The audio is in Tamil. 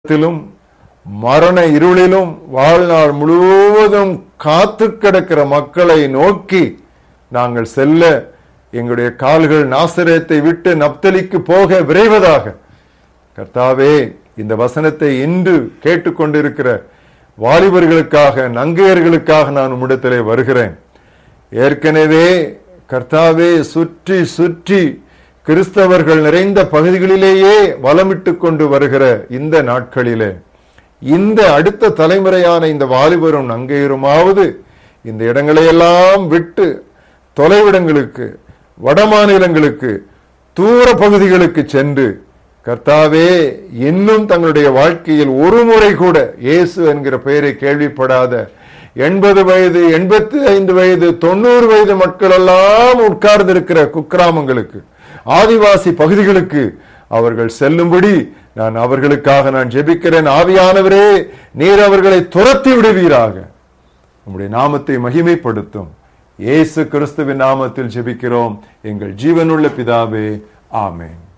த்திலும் மரண இருளிலும் வாழ்நாள் முழுவதும் காத்து கிடக்கிற மக்களை நோக்கி நாங்கள் செல்ல எங்களுடைய கால்கள் நாசரேத்தை விட்டு நப்தலிக்கு போக விரைவதாக கர்த்தாவே இந்த வசனத்தை இன்று கேட்டுக்கொண்டிருக்கிற வாலிபர்களுக்காக நங்கையர்களுக்காக நான் உம்மிடத்திலே வருகிறேன் ஏற்கனவே கர்த்தாவே சுற்றி சுற்றி கிறிஸ்தவர்கள் நிறைந்த பகுதிகளிலேயே வலமிட்டு கொண்டு வருகிற இந்த நாட்களிலே இந்த அடுத்த தலைமுறையான இந்த வாலிபரும் நங்கையருமாவது இந்த இடங்களையெல்லாம் விட்டு தொலைவிடங்களுக்கு வடமாநிலங்களுக்கு தூர பகுதிகளுக்கு சென்று கர்த்தாவே இன்னும் தங்களுடைய வாழ்க்கையில் ஒரு முறை கூட இயேசு என்கிற பெயரை கேள்விப்படாத எண்பது வயது எண்பத்தி ஐந்து வயது தொண்ணூறு வயது மக்கள் எல்லாம் உட்கார்ந்து இருக்கிற குக்கிராமங்களுக்கு ஆதிவாசி பகுதிகளுக்கு அவர்கள் செல்லும்படி நான் அவர்களுக்காக நான் ஜெபிக்கிறேன் ஆவியானவரே நீர் அவர்களை துரத்தி விடுவீராக உம்முடைய நாமத்தை மகிமைப்படுத்தும் இயேசு கிறிஸ்துவின் நாமத்தில் ஜெபிக்கிறோம் எங்கள் ஜீவனுள்ள பிதாவே ஆமென்